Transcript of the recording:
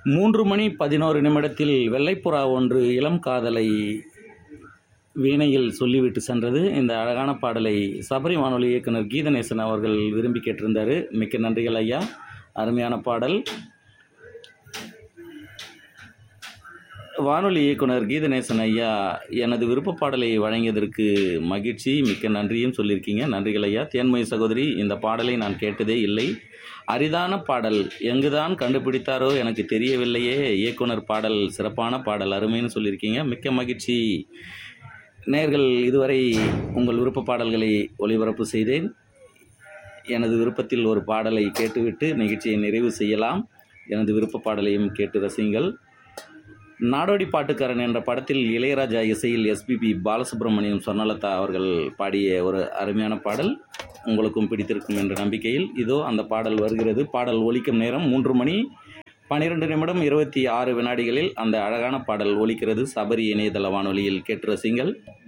மூன்று மணி பதினோரு நிமிடத்தில் வெள்ளைப்புறா ஒன்று இளம் காதலை வீணையில் சொல்லிவிட்டு சென்றது இந்த அழகான பாடலை சபரி வானொலி இயக்குனர் கீதநேசன் அவர்கள் விரும்பி கேட்டிருந்தார் மிக்க நன்றிகள் ஐயா அருமையான பாடல் வானொலி இயக்குனர் கீதநேசன் ஐயா எனது விருப்ப பாடலை வழங்கியதற்கு மகிழ்ச்சி மிக்க நன்றியும் சொல்லியிருக்கீங்க நன்றிகள் ஐயா தேன்மொழி சகோதரி இந்த பாடலை நான் கேட்டதே இல்லை அரிதான பாடல் எங்குதான் கண்டுபிடித்தாரோ எனக்கு தெரியவில்லையே இயக்குனர் பாடல் சிறப்பான பாடல் அருமைன்னு சொல்லியிருக்கீங்க மிக்க மகிழ்ச்சி நேர்கள் இதுவரை உங்கள் விருப்ப பாடல்களை ஒளிபரப்பு செய்தேன் எனது விருப்பத்தில் ஒரு பாடலை கேட்டுவிட்டு நிகழ்ச்சியை நிறைவு செய்யலாம் எனது விருப்ப பாடலையும் கேட்டு ரசியுங்கள் நாடோடி பாட்டுக்காரன் என்ற படத்தில் இளையராஜா இசையில் எஸ்பிபி பாலசுப்ரமணியம் சொர்ணலதா அவர்கள் பாடிய ஒரு அருமையான பாடல் உங்களுக்கும் பிடித்திருக்கும் என்ற நம்பிக்கையில் இதோ அந்த பாடல் வருகிறது பாடல் ஒலிக்கும் நேரம் மூன்று மணி பன்னிரெண்டு நிமிடம் இருபத்தி ஆறு வினாடிகளில் அந்த அழகான பாடல் ஒலிக்கிறது சபரி இணையதள வானொலியில் கேட்டு ரசிங்கள்